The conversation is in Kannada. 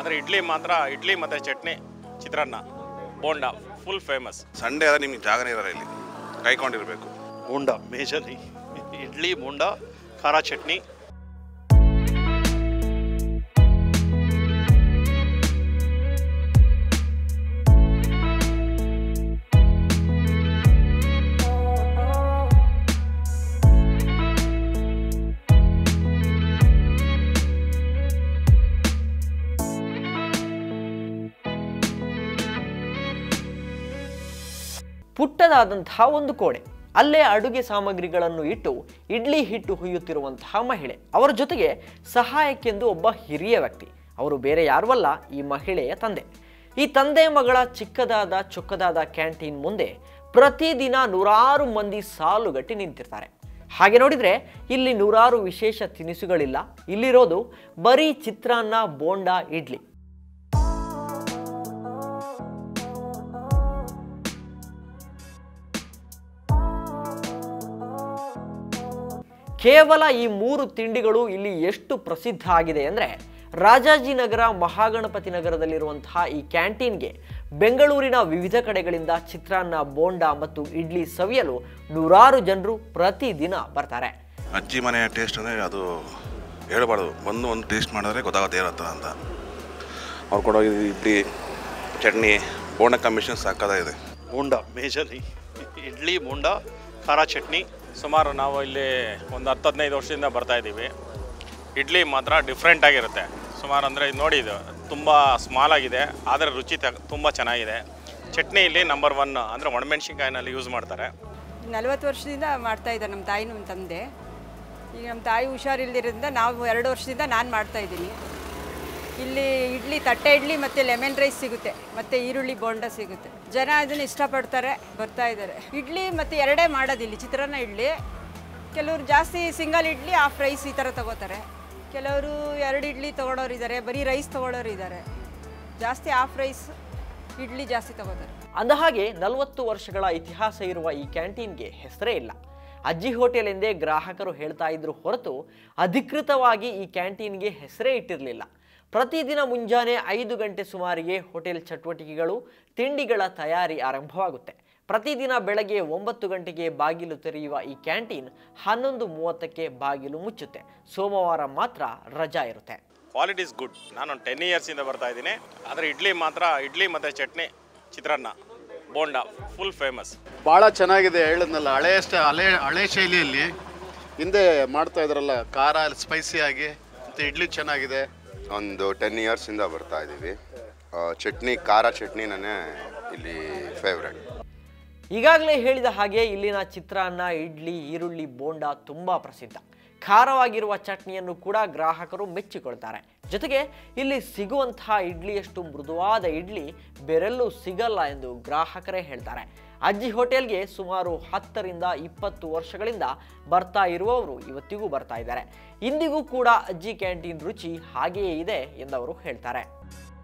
ಆದರೆ ಇಡ್ಲಿ ಮಾತ್ರ ಇಡ್ಲಿ ಮತ್ತು chutney chitranna bonda full famous Sunday ಆದರೆ ನಿಮ್ಗೆ ಜಾಗನೇ ಇರೋಲ್ಲ ಇಲ್ಲಿ ಕಾಯ್ಕೊಂಡಿರ್ಬೇಕು ಬೋಂಡ ಮೇಜರ್ಲಿ ಇಡ್ಲಿ ಬೋಂಡ ಖಾರ ಚಟ್ನಿ ಪುಟ್ಟದಾದಂತಹ ಒಂದು ಕೋಣೆ ಅಲ್ಲೇ ಅಡುಗೆ ಸಾಮಗ್ರಿಗಳನ್ನು ಇಟ್ಟು ಇಡ್ಲಿ ಹಿಟ್ಟು ಹುಯ್ಯುತ್ತಿರುವಂತಹ ಮಹಿಳೆ ಅವರ ಜೊತೆಗೆ ಸಹಾಯಕ್ಕೆಂದು ಒಬ್ಬ ಹಿರಿಯ ವ್ಯಕ್ತಿ ಅವರು ಬೇರೆ ಯಾರೂ ಅಲ್ಲ ಈ ಮಹಿಳೆಯ ತಂದೆ ಈ ತಂದೆ ಮಗಳ ಚಿಕ್ಕದಾದ ಚೊಕ್ಕದಾದ ಕ್ಯಾಂಟೀನ್ ಮುಂದೆ ಪ್ರತಿದಿನ ನೂರಾರು ಮಂದಿ ಸಾಲುಗಟ್ಟಿ ನಿಂತಿರ್ತಾರೆ ಹಾಗೆ ನೋಡಿದ್ರೆ ಇಲ್ಲಿ ನೂರಾರು ವಿಶೇಷ ತಿನಿಸುಗಳಿಲ್ಲ ಇಲ್ಲಿರೋದು ಬರೀ ಚಿತ್ರಾನ್ನ ಬೋಂಡ ಇಡ್ಲಿ ಕೇವಲ ಈ ಮೂರು ತಿಂಡಿಗಳು ಇಲ್ಲಿ ಎಷ್ಟು ಪ್ರಸಿದ್ಧ ಆಗಿದೆ ಅಂದರೆ ರಾಜಾಜಿನಗರ ಮಹಾಗಣಪತಿ ನಗರದಲ್ಲಿರುವಂತಹ ಈ ಕ್ಯಾಂಟೀನ್ಗೆ ಬೆಂಗಳೂರಿನ ವಿವಿಧ ಕಡೆಗಳಿಂದ ಚಿತ್ರಾನ್ನ ಬೋಂಡ ಮತ್ತು ಇಡ್ಲಿ ಸವಿಯಲು ನೂರಾರು ಜನರು ಪ್ರತಿದಿನ ಬರ್ತಾರೆ ಅಜ್ಜಿ ಮನೆಯ ಟೇಸ್ಟ್ ಅಂದರೆ ಅದು ಹೇಳ್ಬಾರ್ದು ಬಂದು ಒಂದು ಟೇಸ್ಟ್ ಮಾಡಿದ್ರೆ ಗೊತ್ತಾಗುತ್ತೆ ಏನಂತ ಅಂತ ಅವ್ರು ಕೊಡೋ ಇದು ಇಡ್ಲಿ ಚಟ್ನಿ ಬೋಂಡ ಕಮಿಷನ್ ಸಾಕಾಗಿದೆ ಬೋಂಡ ಮೇಜರ್ಲಿ ಇಡ್ಲಿ ಬೋಂಡ ಖಾರ ಚಟ್ನಿ ಸುಮಾರು ನಾವು ಇಲ್ಲಿ ಒಂದು ಹತ್ತು ಹದಿನೈದು ವರ್ಷದಿಂದ ಬರ್ತಾ ಇದ್ದೀವಿ ಇಡ್ಲಿ ಮಾತ್ರ ಡಿಫ್ರೆಂಟ್ ಆಗಿರುತ್ತೆ ಸುಮಾರು ಅಂದರೆ ನೋಡಿ ಇದು ತುಂಬ ಸ್ಮಾಲ್ ಆಗಿದೆ ಆದರೆ ರುಚಿ ತ ತುಂಬ ಚೆನ್ನಾಗಿದೆ ಚಟ್ನಿ ಇಲ್ಲಿ ನಂಬರ್ ಒನ್ ಅಂದರೆ ಒಣಮೆಣ್ಸಿನ್ಕಾಯಿನಲ್ಲಿ ಯೂಸ್ ಮಾಡ್ತಾರೆ ನಲವತ್ತು ವರ್ಷದಿಂದ ಮಾಡ್ತಾ ಇದ್ದಾರೆ ನಮ್ಮ ತಾಯಿ ನಮ್ಮ ತಂದೆ ಈಗ ನಮ್ಮ ತಾಯಿ ಹುಷಾರಿಲ್ದಿರೋದ್ರಿಂದ ನಾವು ಎರಡು ವರ್ಷದಿಂದ ನಾನು ಮಾಡ್ತಾ ಇದ್ದೀನಿ ಇಲ್ಲಿ ಇಡ್ಲಿ ತಟ್ಟೆ ಇಡ್ಲಿ ಮತ್ತು ಲೆಮನ್ ರೈಸ್ ಸಿಗುತ್ತೆ ಮತ್ತು ಈರುಳ್ಳಿ ಬೋಂಡ ಸಿಗುತ್ತೆ ಜನ ಅದನ್ನು ಇಷ್ಟಪಡ್ತಾರೆ ಬರ್ತಾ ಇದ್ದಾರೆ ಇಡ್ಲಿ ಮತ್ತು ಎರಡೇ ಮಾಡೋದು ಇಲ್ಲಿ ಚಿತ್ರಾನ್ನ ಇಡ್ಲಿ ಕೆಲವರು ಜಾಸ್ತಿ ಸಿಂಗಲ್ ಇಡ್ಲಿ ಹಾಫ್ ರೈಸ್ ಈ ಥರ ತಗೋತಾರೆ ಕೆಲವರು ಎರಡು ಇಡ್ಲಿ ತೊಗೊಳೋರು ಇದ್ದಾರೆ ಬರೀ ರೈಸ್ ತೊಗೊಳೋರು ಇದ್ದಾರೆ ಜಾಸ್ತಿ ಹಾಫ್ ರೈಸ್ ಇಡ್ಲಿ ಜಾಸ್ತಿ ತಗೋತಾರೆ ಅಂದಹಾಗೆ ನಲವತ್ತು ವರ್ಷಗಳ ಇತಿಹಾಸ ಇರುವ ಈ ಕ್ಯಾಂಟೀನ್ಗೆ ಹೆಸರೇ ಇಲ್ಲ ಅಜ್ಜಿ ಹೋಟೆಲ್ ಎಂದೇ ಗ್ರಾಹಕರು ಹೇಳ್ತಾ ಇದ್ರು ಹೊರತು ಅಧಿಕೃತವಾಗಿ ಈ ಕ್ಯಾಂಟೀನ್ಗೆ ಹೆಸರೇ ಇಟ್ಟಿರಲಿಲ್ಲ ಪ್ರತಿದಿನ ಮುಂಜಾನೆ ಐದು ಗಂಟೆ ಸುಮಾರಿಗೆ ಹೋಟೆಲ್ ಚಟುವಟಿಕೆಗಳು ತಿಂಡಿಗಳ ತಯಾರಿ ಆರಂಭವಾಗುತ್ತೆ ಪ್ರತಿದಿನ ಬೆಳಗ್ಗೆ ಒಂಬತ್ತು ಗಂಟೆಗೆ ಬಾಗಿಲು ತೆರೆಯುವ ಈ ಕ್ಯಾಂಟೀನ್ ಹನ್ನೊಂದು ಮೂವತ್ತಕ್ಕೆ ಬಾಗಿಲು ಮುಚ್ಚುತ್ತೆ ಸೋಮವಾರ ಮಾತ್ರ ರಜಾ ಇರುತ್ತೆ ಕ್ವಾಲಿಟಿ ಇಸ್ ಗುಡ್ ನಾನು ಒಂದು ಟೆನ್ ಇಯರ್ಸಿಂದ ಬರ್ತಾ ಇದ್ದೀನಿ ಆದರೆ ಇಡ್ಲಿ ಮಾತ್ರ ಇಡ್ಲಿ ಮತ್ತು ಚಟ್ನಿ ಚಿತ್ರಾನ್ನ ಬೋಂಡ ಫುಲ್ ಫೇಮಸ್ ಭಾಳ ಚೆನ್ನಾಗಿದೆ ಹೇಳಿದ್ನಲ್ಲ ಹಳೆ ಸ್ಟ- ಹಳೆ ಹಳೆ ಶೈಲಿಯಲ್ಲಿ ಹಿಂದೆ ಮಾಡ್ತಾ ಇದ್ರಲ್ಲ ಖಾರ ಸ್ಪೈಸಿ ಆಗಿ ಮತ್ತು ಇಡ್ಲಿ ಚೆನ್ನಾಗಿದೆ ಒಂದು ಟೆನ್ ಇಯರ್ಸಿಂದ ಬರ್ತಾ ಇದ್ದೀವಿ ಆ, ಚಟ್ನಿ ಖಾರ ಚಟ್ನಿನೇ ಇಲ್ಲಿ ಫೇವ್ರೆಟ್ ಈಗಾಗಲೇ ಹೇಳಿದ ಹಾಗೆ ಇಲ್ಲಿನ ಚಿತ್ರಾನ್ನ ಇಡ್ಲಿ ಈರುಳ್ಳಿ ಬೋಂಡ ತುಂಬ ಪ್ರಸಿದ್ಧ ಖಾರವಾಗಿರುವ ಚಟ್ನಿಯನ್ನು ಕೂಡ ಗ್ರಾಹಕರು ಮೆಚ್ಚಿಕೊಳ್ತಾರೆ ಜೊತೆಗೆ ಇಲ್ಲಿ ಸಿಗುವಂತಹ ಇಡ್ಲಿಯಷ್ಟು ಮೃದುವಾದ ಇಡ್ಲಿ ಬೇರೆಲ್ಲೂ ಸಿಗಲ್ಲ ಎಂದು ಗ್ರಾಹಕರೇ ಹೇಳ್ತಾರೆ ಅಜ್ಜಿ ಹೋಟೆಲ್ಗೆ ಸುಮಾರು ಹತ್ತರಿಂದ ಇಪ್ಪತ್ತು ವರ್ಷಗಳಿಂದ ಬರ್ತಾ ಇರುವವರು ಇವತ್ತಿಗೂ ಬರ್ತಾ ಇದ್ದಾರೆ ಇಂದಿಗೂ ಕೂಡ ಅಜ್ಜಿ ಕ್ಯಾಂಟೀನ್ ರುಚಿ ಹಾಗೆಯೇ ಇದೆ ಎಂದವರು ಹೇಳ್ತಾರೆ